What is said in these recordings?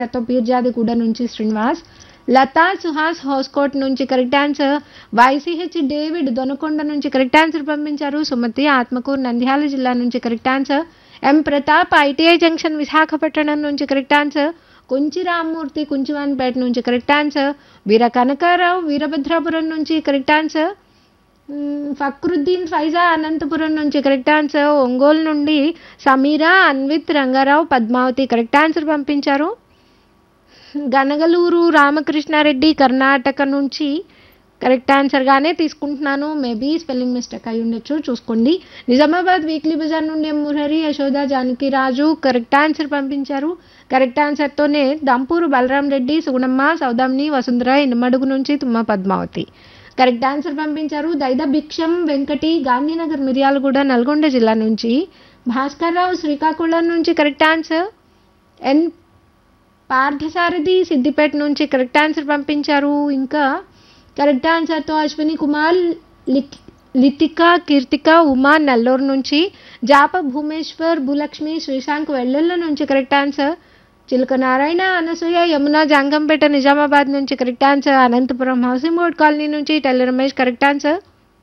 తో పీర్జాదిగూడ నుంచి శ్రీనివాస్ లతా సుహాస్ హౌస్కోట్ నుంచి correct answer YCH David Donakonda నుంచి కరెక్ట్ ఆన్సర్ పంపించారు సుమతి ఆత్మకూరు నంద్యాల జిల్లా నుంచి correct answer M Pratap ITI junction Visakhapatnam నుంచి కరెక్ట్ ఆన్సర్ కుంచి రామ్మూర్తి కుంచివాన్పేట నుంచి కరెక్ట్ ఆన్సర్ వీర కనకారావు వీరభద్రాపురం నుంచి కరెక్ట్ ఆన్సర్ మ్మ్, ఫక్రుద్దీన్ ఫైజా అనంతపురం నుంచి కరెక్ట్ ఆన్సర్ ఒంగోలు నుండి సమీరా అన్విత్ రంగారావు పద్మావతి కరెక్ట్ ఆన్సర్ పంపించారు గనగలూరు రామకృష్ణారెడ్డి కర్ణాటక నుంచి కరెక్ట్ ఆన్సర్గానే తీసుకుంటున్నాను మేబీ స్పెల్లింగ్ మిస్టేక్ అయి ఉండొచ్చు చూసుకోండి నిజామాబాద్ వీక్లీ బజార్ నుండి M Murahari Yashoda Janaki Raju correct answer పంపించారు కరెక్ట్ ఆన్సర్తోనే దంపూరు బలరాం రెడ్డి సుగుణమ్మ సౌదామిని వసుంధర ఇనమడుగు నుంచి తుమ్మ పద్మావతి కరెక్ట్ ఆన్సర్ పంపించారు దైద భిక్షం వెంకటి గాంధీనగర్ మిర్యాలగూడ నల్గొండ జిల్లా నుంచి భాస్కర్ రావు శ్రీకాకుళం నుంచి correct answer N Parthasarathi Siddipet నుంచి కరెక్ట్ ఆన్సర్ పంపించారు ఇంకా కరెక్ట్ ఆన్సర్తో అశ్విని కుమార్ లిక్ లితిక కీర్తిక ఉమా నెల్లూరు నుంచి జాప భూమేశ్వర్ భూలక్ష్మి శ్రీశాంక్ వెల్లెల్ల నుంచి కరెక్ట్ ఆన్సర్ చిలుక నారాయణ అనసూయ యమున జంగంపేట నిజామాబాద్ నుంచి correct answer Anantapuram housing board colony నుంచి Tella Ramesh correct answer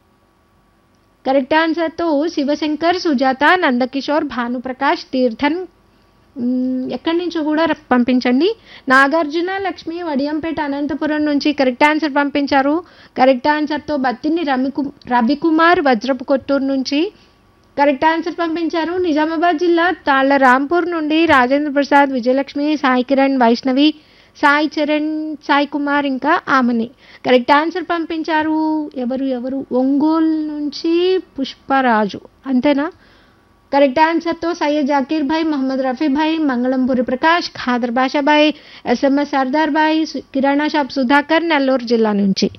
correct ఆన్సర్తో శివశంకర్ సుజాత నందకిషోర్ భానుప్రకాష్ తీర్థన్ మ్మ్, ఎక్కడి నుంచో కూడా ర- పంపించండి నాగార్జున లక్ష్మి వడియంపేట అనంతపురం నుంచి కరెక్ట్ ఆన్సర్ పంపించారు కరెక్ట్ ఆన్సర్తో బత్తిని రమికు రవికుమార్ వజ్రపు కొట్టూరు నుంచి కరెక్ట్ ఆన్సర్ పంపించారు నిజామాబాద్ జిల్లా తాళ్ల రాంపూర్ నుండి రాజేంద్ర ప్రసాద్ విజయలక్ష్మి సాయి కిరణ్ వైష్ణవి సాయి చరణ్ సాయి కుమార్ ఇంకా ఆమని కరెక్ట్ ఆన్సర్ పంపించారు ఎవరు ఎవరు ఒంగోలు నుంచి పుష్పరాజు అంతేనా కరెక్ట్ ఆన్సర్తో సయ్యద్ జాకీర్ భాయ్ మొహమ్మద్ రఫీ భాయ్ మంగళంపూరి ప్రకాష్ ఖాదర్ బాషాభాయ్ ఎస్ఎంఎస్ సర్దార్ భాయ్ సు- కిరాణా షాప్ సుధాకర్ నెల్లూరు జిల్లా నుంచి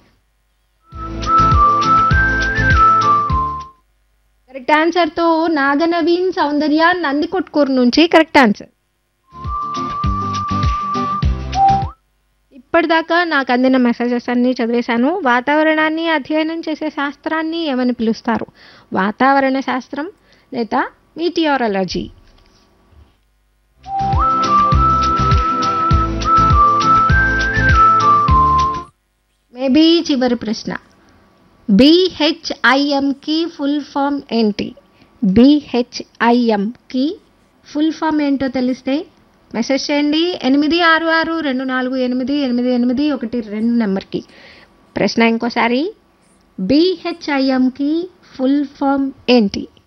కరెక్ట్ ఆన్సర్తో నాగనవీన్ సౌందర్య నందికొట్కూరు నుంచి కరెక్ట్ ఆన్సర్ ఇప్పటిదాకా నాకు అందిన మెసేజెస్ అన్నీ చదివేశాను వాతావరణాన్ని అధ్యయనం చేసే శాస్త్రాన్ని ఏమని పిలుస్తారు వాతావరణ శాస్త్రం లేదా మీటియారాలజీ మేబీ చివరి ప్రశ్న బిహెచ్ఐఎంకి ఫుల్ ఫామ్ ఏంటి బిహెచ్ఐఎంకి ఫుల్ ఫామ్ ఏంటో తెలిస్తే మెసేజ్ చేయండి ఎనిమిది ఆరు ఆరు రెండు నాలుగు ఎనిమిది ఎనిమిది ఎనిమిది ఒకటి రెండు నెంబర్కి ప్రశ్న ఇంకోసారి బిహెచ్ఐఎంకి ఫుల్ ఫామ్ ఏంటి